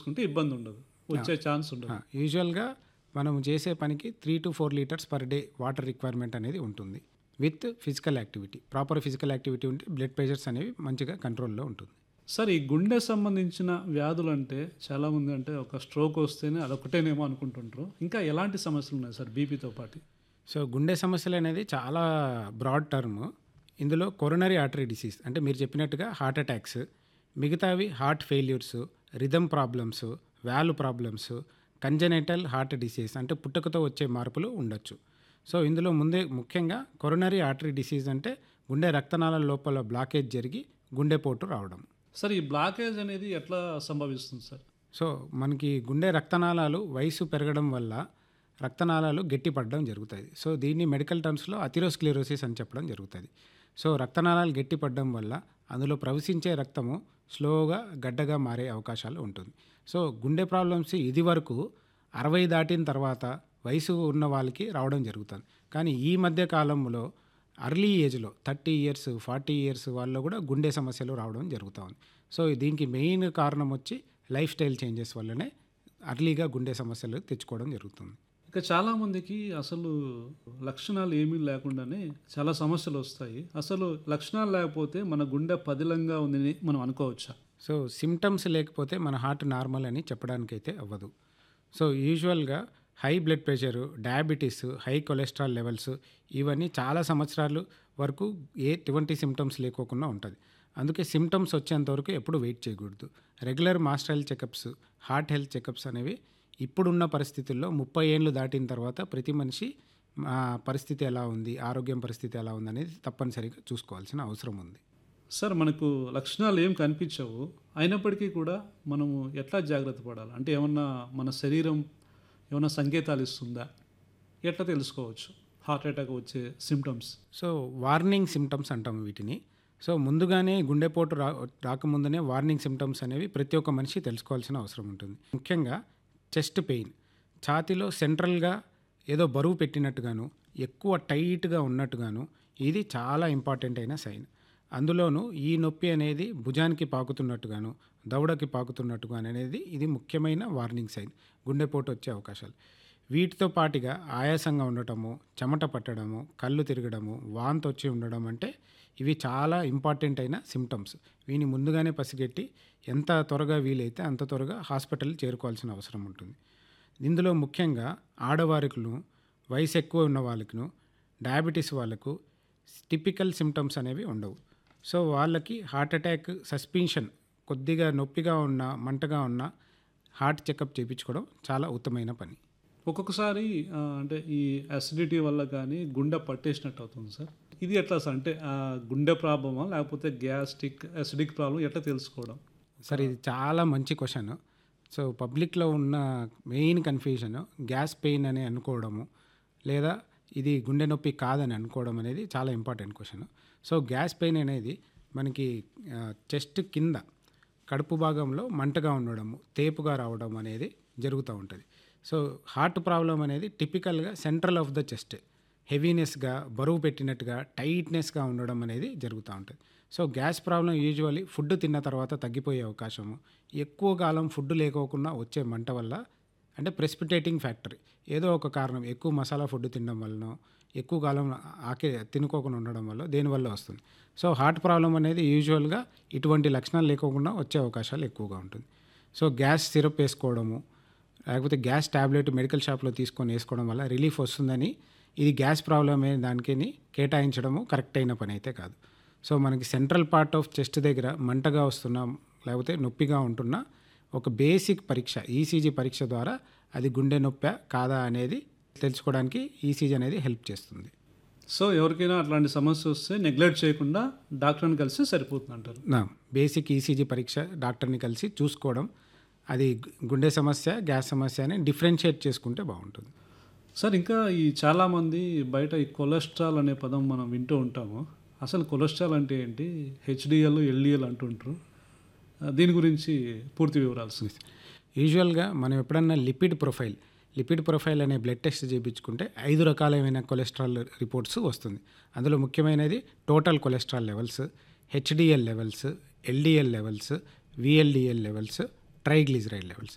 తీసుకుంటే ఇబ్బంది ఉండదు వచ్చే ఛాన్స్ ఉండదు యూజువల్గా మనం చేసే పనికి three to four litres per day water requirement అనేది ఉంటుంది with physical activity proper physical activity ఉంటే బ్లడ్ ప్రెషర్స్ అనేవి మంచిగా కంట్రోల్లో ఉంటుంది సార్ ఈ గుండె సంబంధించిన వ్యాధులు అంటే చాలా మంది అంటే ఒక స్ట్రోక్ వస్తేనే అదొకటేనేమో అనుకుంటుంటారు ఇంకా ఎలాంటి సమస్యలు ఉన్నాయి సార్ బీపీతో పాటు సో గుండె సమస్యలు అనేది చాలా బ్రాడ్ టర్మ్ ఇందులో కొరనరీ ఆర్టరీ డిసీజ్ అంటే మీరు చెప్పినట్టుగా హార్ట్ అటాక్స్ మిగతావి heart failures rhythm problems valve problems congenital heart disease అంటే పుట్టుకతో వచ్చే మార్పులు ఉండొచ్చు సో ఇందులో ముందే ముఖ్యంగా కొరనరీ ఆర్టరీ డిసీజ్ అంటే గుండె రక్తనాళాల లోపల బ్లాకేజ్ జరిగి గుండెపోటు రావడం సార్ ఈ బ్లాకేజ్ అనేది ఎట్లా సంభవిస్తుంది సార్ సో మనకి గుండె రక్తనాళాలు వయసు పెరగడం వల్ల రక్తనాళాలు గట్టిపడడం జరుగుతుంది సో దీన్ని మెడికల్ టర్మ్స్లో అథిరోస్క్లెరోసిస్ అని చెప్పడం జరుగుతుంది సో రక్తనాళాలు గట్టిపడడం వల్ల అందులో ప్రవశించే రక్తము స్లోగా గడ్డగా మారే అవకాశాలు ఉంటుంది సో గుండె ప్రాబ్లమ్స్ ఇది వరకు అరవై దాటిన తర్వాత వయసు ఉన్న వాళ్ళకి రావడం జరుగుతుంది కానీ ఈ మధ్య కాలంలో అర్లీ ఏజ్లో థర్టీ ఇయర్స్ ఫార్టీ ఇయర్స్ వాళ్ళలో కూడా గుండె సమస్యలు రావడం జరుగుతూ ఉంది సో దీనికి మెయిన్ కారణం వచ్చి లైఫ్ స్టైల్ చేంజెస్ వల్లనే అర్లీగా గుండె సమస్యలు తెచ్చుకోవడం జరుగుతుంది ఇక చాలామందికి అసలు లక్షణాలు ఏమీ లేకుండానే చాలా సమస్యలు వస్తాయి అసలు లక్షణాలు లేకపోతే మన గుండె పదిలంగా ఉందని మనం అనుకోవచ్చా సో సిమ్టమ్స్ లేకపోతే మన హార్ట్ నార్మల్ అని చెప్పడానికైతే అవ్వదు సో యూజువల్గా high blood pressure diabetes high cholesterol levels ఇవన్నీ చాలా సంవత్సరాలు వరకు ఏ ఎటువంటి సిమ్టమ్స్ లేకోకుండా ఉంటుంది అందుకే సిమ్టమ్స్ వచ్చేంత వరకు ఎప్పుడు వెయిట్ చేయకూడదు regular master checkups heart health checkups అనేవి ఇప్పుడున్న పరిస్థితుల్లో ముప్పై ఏళ్ళు దాటిన తర్వాత ప్రతి మనిషి ఆ, పరిస్థితి ఎలా ఉంది ఆరోగ్యం పరిస్థితి ఎలా ఉంది అనేది తప్పనిసరిగా చూసుకోవాల్సిన అవసరం ఉంది సార్ మనకు లక్షణాలు ఏం కనిపించవు అయినప్పటికీ కూడా మనము ఎట్లా జాగ్రత్త పడాలి అంటే ఏమన్నా మన శరీరం ఏమన్నా సంకేతాలు ఇస్తుందా ఎట్లా తెలుసుకోవచ్చు హార్ట్ అటాక్ వచ్చే సిమ్టమ్స్ సో వార్నింగ్ సిమ్టమ్స్ అంటాం వీటిని సో ముందుగానే గుండెపోటు రా రాకముందునే వార్నింగ్ సిమ్టమ్స్ అనేవి ప్రతి ఒక్క మనిషి తెలుసుకోవాల్సిన అవసరం ఉంటుంది ముఖ్యంగా చెస్ట్ పెయిన్ ఛాతీలో సెంట్రల్గా ఏదో బరువు పెట్టినట్టుగాను ఎక్కువ టైట్గా ఉన్నట్టుగాను ఇది చాలా ఇంపార్టెంట్ అయిన సైన్ అందులోనూ ఈ నొప్పి అనేది భుజానికి పాకుతున్నట్టుగాను దవడకి పాకుతున్నట్టుగాను అనేది ఇది ముఖ్యమైన వార్నింగ్ సైన్ గుండెపోటు వచ్చే అవకాశాలు వీటితో పాటుగా ఆయాసంగా ఉండటము చెమట పట్టడము కళ్ళు తిరగడము వాంతి వచ్చి ఉండడం అంటే ఇవి చాలా ఇంపార్టెంట్ అయిన సిమ్టమ్స్ వీని ముందుగానే పసిగట్టి ఎంత త్వరగా వీలైతే అంత త్వరగా హాస్పిటల్ చేరుకోవాల్సిన అవసరం ఉంటుంది ఇందులో ముఖ్యంగా ఆడవారికును వయసు ఎక్కువ ఉన్న వాళ్ళకును డయాబెటీస్ వాళ్ళకు టిపికల్ సిమ్టమ్స్ అనేవి ఉండవు సో వాళ్ళకి హార్ట్ అటాక్ సస్పెన్షన్ కొద్దిగా నొప్పిగా ఉన్న మంటగా ఉన్న హార్ట్ చెకప్ చేయించుకోవడం చాలా ఉత్తమైన పని ఒక్కొక్కసారి ఆ, అంటే ఈ అసిడిటీ వల్ల కానీ గుండె పట్టేసినట్టు అవుతుంది సార్ ఇది ఎట్లా సార్ అంటే ఆ, గుండె ప్రాబ్లమా లేకపోతే గ్యాస్ట్రిక్ అసిడిక్ ప్రాబ్లం ఎట్లా తెలుసుకోవడం సార్ ఇది చాలా మంచి క్వశ్చన్ సో పబ్లిక్లో ఉన్న మెయిన్ కన్ఫ్యూజన్ గ్యాస్ పెయిన్ అని అనుకోవడము లేదా ఇది గుండె నొప్పి కాదని అనుకోవడం అనేది చాలా important question so gas pain అనేది మనకి చెస్ట్ కింద కడుపు భాగంలో మంటగా ఉండడము తేపుగా రావడం అనేది జరుగుతూ ఉంటుంది సో హార్ట్ ప్రాబ్లం అనేది టిపికల్గా సెంట్రల్ ఆఫ్ ద చెస్ట్ హెవీనెస్గా బరువు పెట్టినట్టుగా టైట్నెస్గా ఉండడం అనేది జరుగుతూ ఉంటుంది so gas problem usually food తిన్న తర్వాత తగ్గిపోయే అవకాశము ఎక్కువ కాలం ఫుడ్ లేకోకుండా వచ్చే మంట వల్ల అంటే ప్రెసిపిటేటింగ్ ఫ్యాక్టరీ ఏదో ఒక కారణం ఎక్కువ మసాలా ఫుడ్ తినడం వలన ఎక్కువ కాలం ఆకే తినుకోకుండా ఉండడం వల్ల దేనివల్ల వస్తుంది సో హార్ట్ ప్రాబ్లం అనేది యూజువల్గా ఇటువంటి లక్షణాలు లేకోకుండా వచ్చే అవకాశాలు ఎక్కువగా ఉంటుంది సో గ్యాస్ సిరప్ వేసుకోవడము లేకపోతే గ్యాస్ ట్యాబ్లెట్ మెడికల్ షాప్లో తీసుకొని వేసుకోవడం వల్ల రిలీఫ్ వస్తుందని ఇది గ్యాస్ ప్రాబ్లమ్ అనే దానికి కేటాయించడము కరెక్ట్ అయిన పని అయితే కాదు సో మనకి సెంట్రల్ పార్ట్ ఆఫ్ చెస్ట్ దగ్గర మంటగా వస్తున్న లేకపోతే నొప్పిగా ఉంటున్న ఒక బేసిక్ పరీక్ష ఈసీజీ పరీక్ష ద్వారా అది గుండె నొప్పా కాదా అనేది తెలుసుకోవడానికి ఈసీజీ అనేది హెల్ప్ చేస్తుంది సో ఎవరికైనా అట్లాంటి సమస్య వస్తే నెగ్లెక్ట్ చేయకుండా డాక్టర్ని కలిసి సరిపోతుంది అంటారు నా బేసిక్ ఈసీజీ పరీక్ష డాక్టర్ని కలిసి చూసుకోవడం అది గు- గుండె సమస్య గ్యాస్ సమస్య అని డిఫరెన్షియేట్ చేసుకుంటే బాగుంటుంది సార్ ఇంకా ఈ చాలామంది బయట ఈ కొలెస్ట్రాల్ అనే పదం మనం వింటూ ఉంటాము అసలు కొలెస్ట్రాల్ అంటే ఏంటి హెచ్డిఎల్ ఎల్డిఎల్ అంటుంటారు ఆ, దీని గురించి పూర్తి వివరాలు సార్ యూజువల్గా మనం ఎప్పుడన్నా లిపిడ్ ప్రొఫైల్ లిపిడ్ ప్రొఫైల్ అనే బ్లడ్ టెస్ట్ చేయించుకుంటే ఐదు రకాలైన కొలెస్ట్రాల్ రిపోర్ట్స్ వస్తుంది అందులో ముఖ్యమైనది total cholesterol levels HDL levels LDL levels VLDL levels triglyceride levels